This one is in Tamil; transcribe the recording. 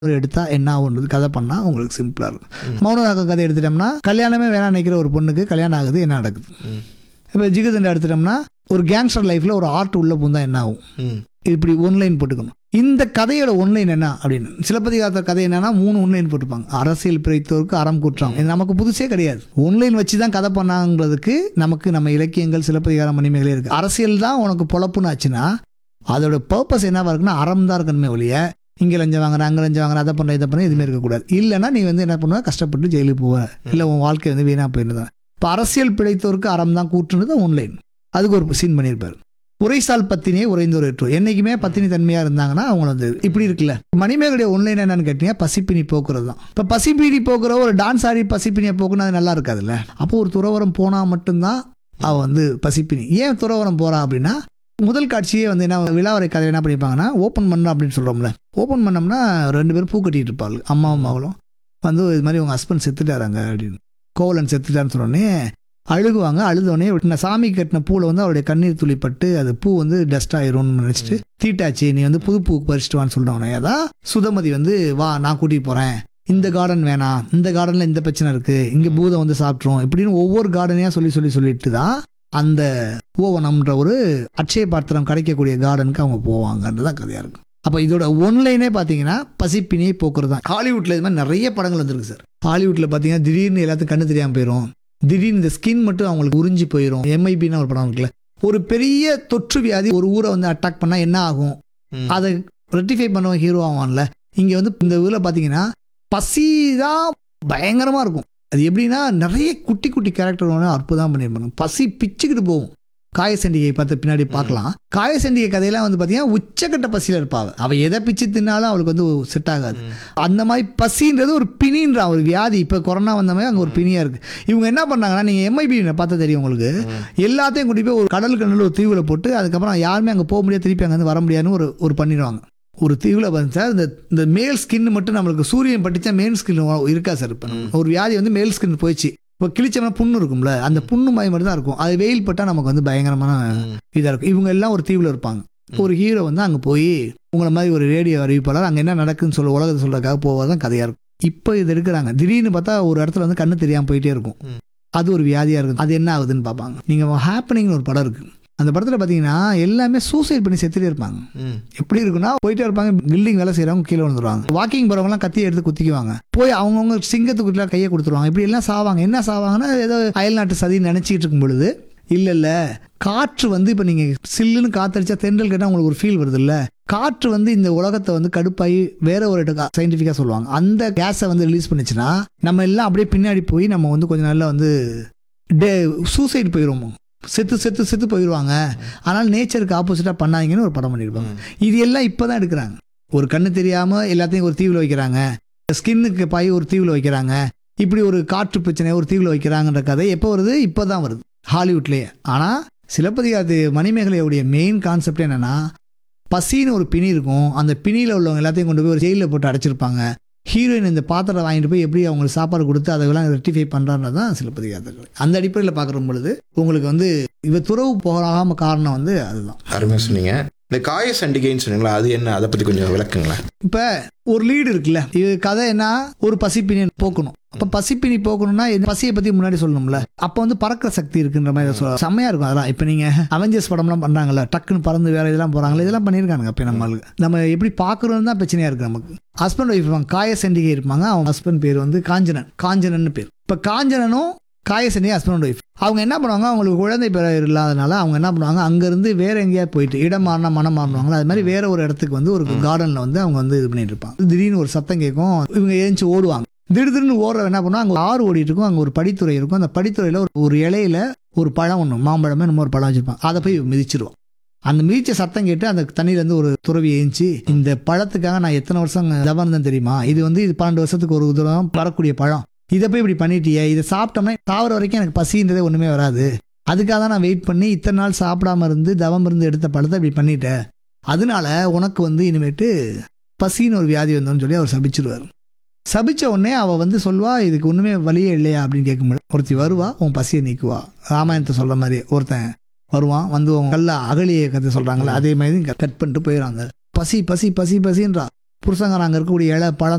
ஒரு எடுத்தா என்ன ஆகுன்றது கதை பண்ணா உங்களுக்கு சிம்பிளா இருக்கும் மௌனராக கதை எடுத்துட்டோம்னா கல்யாணமே வேணாம் நினைக்கிற ஒரு பொண்ணுக்கு கல்யாணம் ஆகுது என்ன நடக்குது ம். இப்போ ஜிகதண்டா எடுத்துட்டோம்னா ஒரு கேங்ஸ்டர் லைஃப்ல ஒரு ஆர்ட் உள்ள பூந்தா என்ன ஆகும் ம். இப்படி ஒன்லைன் போட்டுக்கணும் இந்த கதையோட ஒன்லைன் என்ன அப்படின்னு சிலப்பதிகாரத்த கதை என்னன்னா மூணு ஒன்லைன் போட்டுப்பாங்க அரசியல் பிழைத்தோருக்கு அறம் குற்றம் இது நமக்கு புதுசே கிடையாது ஒன்லைன் வச்சு தான் கதை பண்ணாங்கிறதுக்கு நமக்கு நம்ம இலக்கியங்கள் சிலப்பதிகாரம் மணிமேகலே இருக்கு அரசியல் தான் உனக்கு பொழப்புன்னு ஆச்சுன்னா அதோட பர்பஸ் என்னவா இருக்குன்னா அறம் தான் இருக்கணுமே ஒழிய இங்கே லஞ்சம் வாங்குறேன் அங்கே லஞ்சம் வாங்குறேன் அதை பண்ணுறேன் இதை பண்ண எதுவுமே இருக்கக்கூடாது இல்லைன்னா நீ வந்து என்ன பண்ணுவ கஷ்டப்பட்டு ஜெயிலுக்கு போவ இல்லை உன் வாழ்க்கை வந்து வீணாக போயிருந்தா இப்போ அரசியல் பிழைத்தோருக்கு அறம் தான் கூட்டுனது ஒன்லைன் அதுக்கு ஒரு சீன் பண்ணியிருப்பார் உரைசால் பத்தினியே உறைந்தோர் ஏற்று என்னைக்குமே பத்தினி தன்மையாக இருந்தாங்கன்னா அவங்க வந்து இப்படி இருக்குல்ல மணிமேகடைய ஒன்லைன் என்னன்னு கேட்டீங்கன்னா பசிப்பினி போக்குறது தான் இப்போ பசிப்பினி போக்குற ஒரு டான்ஸ் ஆடி பசிப்பினியை போக்குனா அது நல்லா இருக்காதுல்ல அப்போ ஒரு துறவரம் போனால் மட்டும்தான் அவ வந்து பசிப்பினி ஏன் துறவரம் போறா அப்படின்னா முதல் காட்சியே வந்து என்ன விழாவரை கதை என்ன பண்ணியிருப்பாங்கன்னா ஓப்பன் பண்ண அப்படின்னு சொல்கிறோம்ல ஓப்பன் பண்ணோம்னா ரெண்டு பேரும் பூ கட்டிட்டு இருப்பாள் அம்மாவும் மகளும் வந்து இது மாதிரி உங்கள் ஹஸ்பண்ட் செத்துட்டாராங்க அப்படின்னு கோவலன் செத்துட்டான்னு சொன்னோடனே அழுகுவாங்க அழுதோடனே நான் சாமி கட்டின பூவில் வந்து அவருடைய கண்ணீர் துளிப்பட்டு அது பூ வந்து டஸ்ட் ஆயிரும்னு நினச்சிட்டு தீட்டாச்சு நீ வந்து புது பூ பறிச்சுட்டு வான்னு சொல்லிட்டோன்னே அதான் சுதமதி வந்து வா நான் கூட்டிகிட்டு போகிறேன் இந்த கார்டன் வேணாம் இந்த கார்டனில் இந்த பிரச்சனை இருக்குது இங்கே பூதம் வந்து சாப்பிட்ரும் இப்படின்னு ஒவ்வொரு கார்டனையாக சொல்லி சொல்லி சொல்லிட்டு தான் அந்த ஓவனம்ன்ற ஒரு அட்சய பாத்திரம் கிடைக்கக்கூடிய கார்டனுக்கு அவங்க போவாங்கன்றது தான் கதையாக இருக்கும் அப்போ இதோட ஒன்லைனே பார்த்தீங்கன்னா பசிப்பினியை போக்குறது தான் ஹாலிவுட்டில் இது மாதிரி நிறைய படங்கள் வந்திருக்கு சார் ஹாலிவுட்டில் பார்த்தீங்கன்னா திடீர்னு எல்லாத்துக்கும் கண்ணு தெரியாமல் போயிடும் திடீர்னு இந்த ஸ்கின் மட்டும் அவங்களுக்கு உறிஞ்சி போயிடும் எம்ஐபின்னு ஒரு படம் இருக்குல்ல ஒரு பெரிய தொற்று வியாதி ஒரு ஊரை வந்து அட்டாக் பண்ணால் என்ன ஆகும் ம். அதை ரெட்டிஃபை பண்ணவன் ஹீரோ ஆவான்ல இங்கே வந்து இந்த ஊரில் பார்த்தீங்கன்னா பசி தான் பயங்கரமாக இருக்கும் அது எப்படின்னா நிறைய குட்டி குட்டி கேரக்டர் வந்து அற்புதம் பண்ணியிருப்பாங்க பசி பிச்சுக்கிட்டு போகும் காயசண்டிகை பார்த்து பின்னாடி பார்க்கலாம் காயசண்டிகை கதையெல்லாம் வந்து பார்த்தீங்கன்னா உச்சக்கட்ட பசியில் இருப்பாள் அவள் எதை பிச்சு தின்னாலும் அவளுக்கு வந்து செட் ஆகாது ம். அந்த மாதிரி பசின்றது ஒரு பிணின்றா ஒரு வியாதி இப்போ கொரோனா வந்த மாதிரி அங்கே ஒரு பிணியாக இருக்குது இவங்க என்ன பண்ணாங்கன்னா நீங்கள் எம்ஐபி பார்த்தா தெரியும் உங்களுக்கு எல்லாத்தையும் கூட்டி போய் ஒரு கடலுக்கு நடுவில் ஒரு தீவில் போட்டு அதுக்கப்புறம் யாருமே அங்கே போக முடியாது திருப்பி அங்கேருந்து வர முடியாதுன்னு ஒரு ஒரு பண்ணிடுவாங்க ஒரு தீவில் வந்து சார் இந்த இந்த மேல் ஸ்கின் மட்டும் நம்மளுக்கு சூரியன் பட்டுச்சா மேல் ஸ்கின் இருக்கா சார் இப்போ ஒரு வியாதி வந்து மேல் ஸ்கின் போயிடுச்சு இப்போ கிழிச்சோம்னா புண்ணு இருக்கும்ல அந்த புண்ணு மாதிரி மட்டும் தான் இருக்கும் அது வெயில் பட்டால் நமக்கு வந்து பயங்கரமான ம். இதாக இருக்கும் இவங்க எல்லாம் ஒரு தீவில் இருப்பாங்க ஒரு ஹீரோ வந்து அங்கே போய் உங்களை மாதிரி ஒரு ரேடியோ அறிவிப்பாளர் அங்கே என்ன நடக்குன்னு சொல்ல உலகத்தை சொல்றதுக்காக போவதான் கதையாக இருக்கும் இப்போ இது எடுக்கிறாங்க திடீர்னு பார்த்தா ஒரு இடத்துல வந்து கண்ணு தெரியாமல் போயிட்டே இருக்கும் ம். அது ஒரு வியாதியாக இருக்கும் அது என்ன ஆகுதுன்னு பார்ப்பாங்க நீங்கள் ஹாப்பனிங்னு ஒரு படம் இருக்குது அந்த படத்தில் பார்த்தீங்கன்னா எல்லாமே சூசைட் பண்ணி செத்துட்டே இருப்பாங்க ம். எப்படி இருக்குன்னா போயிட்டே இருப்பாங்க பில்டிங் வேலை செய்கிறவங்க கீழே வந்துருவாங்க வாக்கிங் போகிறவங்கலாம் கத்தி எடுத்து குத்திக்குவாங்க போய் அவங்கவுங்க சிங்கத்துக்குள்ள கையை கொடுத்துருவாங்க இப்படி எல்லாம் சாவாங்க என்ன சாவாங்கன்னா ஏதோ அயல்நாட்டு சதி நினச்சிக்கிட்டு இருக்கும் பொழுது இல்லை இல்லை காற்று வந்து இப்போ நீங்கள் சில்லுன்னு காத்தடிச்சா தென்றல் கேட்டால் உங்களுக்கு ஒரு ஃபீல் வருது இல்லை காற்று வந்து இந்த உலகத்தை வந்து கடுப்பாகி வேற ஒரு சயின்டிஃபிக்காக சொல்லுவாங்க அந்த கேஸை வந்து ரிலீஸ் பண்ணுச்சுன்னா நம்ம எல்லாம் அப்படியே பின்னாடி போய் நம்ம வந்து கொஞ்ச நாள்ல வந்து டே சூசைட் போயிடுவோம் செத்து செத்து செத்து போயிடுவாங்க ஆனால் நேச்சருக்கு ஆப்போசிட்டாக பண்ணாங்கன்னு ஒரு படம் பண்ணியிருப்பாங்க இது எல்லாம் இப்போ தான் எடுக்கிறாங்க ஒரு கண்ணு தெரியாமல் எல்லாத்தையும் ஒரு தீவில் வைக்கிறாங்க ஸ்கின்னுக்கு பாய் ஒரு தீவில் வைக்கிறாங்க இப்படி ஒரு காற்று பிரச்சனை ஒரு தீவில் வைக்கிறாங்கன்ற கதை எப்போ வருது இப்போ தான் வருது ஹாலிவுட்லேயே ஆனால் சிலப்பதிகாரத்து மணிமேகலையுடைய மெயின் கான்செப்ட் என்னன்னா பசின்னு ஒரு பிணி இருக்கும் அந்த பிணியில் உள்ளவங்க எல்லாத்தையும் கொண்டு போய் ஒரு ஜெயிலில் போட்டு அடைச்சிருப்பாங்க ஹீரோயின் இந்த பாத்திரத்தை வாங்கிட்டு போய் எப்படி அவங்களுக்கு சாப்பாடு கொடுத்து அதெல்லாம் ரெக்டிஃபை பண்ணுறான்றது தான் சிலப்பதிகாரத்துக்கு அந்த அடிப்படையில் பார்க்குற பொழுது உங்களுக்கு வந்து இவ துறவு போகாம காரணம் வந்து அதுதான் அருமையாக சொன்னீங்க இந்த காய சண்டிகைன்னு சொன்னீங்களா அது என்ன அதை பற்றி கொஞ்சம் விளக்குங்களேன் இப்போ ஒரு லீடு இருக்குல்ல இது கதை என்ன ஒரு பசிப்பினி போக்கணும் அப்போ பசிப்பினி போக்கணும்னா இந்த பசியை பற்றி முன்னாடி சொல்லணும்ல அப்போ வந்து பறக்கிற சக்தி இருக்குன்ற மாதிரி சொல்ல செம்மையா இருக்கும் அதெல்லாம் இப்போ நீங்கள் அவெஞ்சர்ஸ் படம்லாம் பண்ணுறாங்கல்ல டக்குன்னு பறந்து வேற இதெல்லாம் போகிறாங்களே இதெல்லாம் பண்ணியிருக்காங்க அப்போ நம்மளுக்கு நம்ம எப்படி பார்க்குறோம் தான் பிரச்சனையாக இருக்குது நமக்கு ஹஸ்பண்ட் ஒய்ஃப் இருப்பாங்க காய செண்டிகை இருப்பாங்க அவங்க ஹஸ்பண்ட் பேர் வந்து காஞ்சனன் காஞ்சனன் பேர் இப்போ காஞ்சனனும் காயசனி ஹஸ்பண்ட் ஒய்ஃப் அவங்க என்ன பண்ணுவாங்க அவங்களுக்கு குழந்தை பேர் இல்லாதனால அவங்க என்ன பண்ணுவாங்க அங்கேருந்து வேற எங்கேயாவது போயிட்டு இடம் மாறினா மனம் மாறினாங்களா அது மாதிரி வேற ஒரு இடத்துக்கு வந்து ஒரு கார்டனில் வந்து அவங்க வந்து இது பண்ணிட்டு இருப்பாங்க திடீர்னு ஒரு சத்தம் கேட்கும் இவங்க ஏஞ்சி ஓடுவாங்க திடீர்னு ஓடுற என்ன பண்ணுவாங்க அங்கே ஆறு ஓடிட்டு இருக்கும் அங்கே ஒரு படித்துறை இருக்கும் அந்த படித்துறையில் ஒரு ஒரு இலையில ஒரு பழம் ஒன்று மாம்பழமே நம்ம ஒரு பழம் வச்சிருப்பாங்க அதை போய் மிதிச்சிருவோம் அந்த மிதிச்ச சத்தம் கேட்டு அந்த தண்ணியிலேருந்து ஒரு துறவி ஏஞ்சி இந்த பழத்துக்காக நான் எத்தனை வருஷம் தவம் இருந்தேன் தெரியுமா இது வந்து இது பன்னெண்டு வருஷத்துக்கு ஒரு தூரம் வரக்கூடிய பழம் இதை போய் இப்படி பண்ணிட்டியே இதை சாப்பிட்டோம்னா சாவர வரைக்கும் எனக்கு பசின்றதே ஒன்றுமே வராது அதுக்காக தான் நான் வெயிட் பண்ணி இத்தனை நாள் சாப்பிடாம இருந்து தவம் இருந்து எடுத்த பழத்தை இப்படி பண்ணிட்டேன் அதனால உனக்கு வந்து இனிமேட்டு பசின்னு ஒரு வியாதி வந்தோன்னு சொல்லி அவர் சபிச்சிருவார் சபிச்ச உடனே அவ வந்து சொல்வா இதுக்கு ஒன்றுமே வழியே இல்லையா அப்படின்னு கேட்கும்போது ஒருத்தி வருவா உன் பசியை நீக்குவா ராமாயணத்தை சொல்ற மாதிரி ஒருத்தன் வருவான் வந்து உன் கல்ல அகலிய கதை சொல்றாங்கல்ல அதே மாதிரி கட் பண்ணிட்டு போயிடறாங்க பசி பசி பசி பசின்றா புருஷங்க நாங்கள் இருக்கக்கூடிய இலை பழம்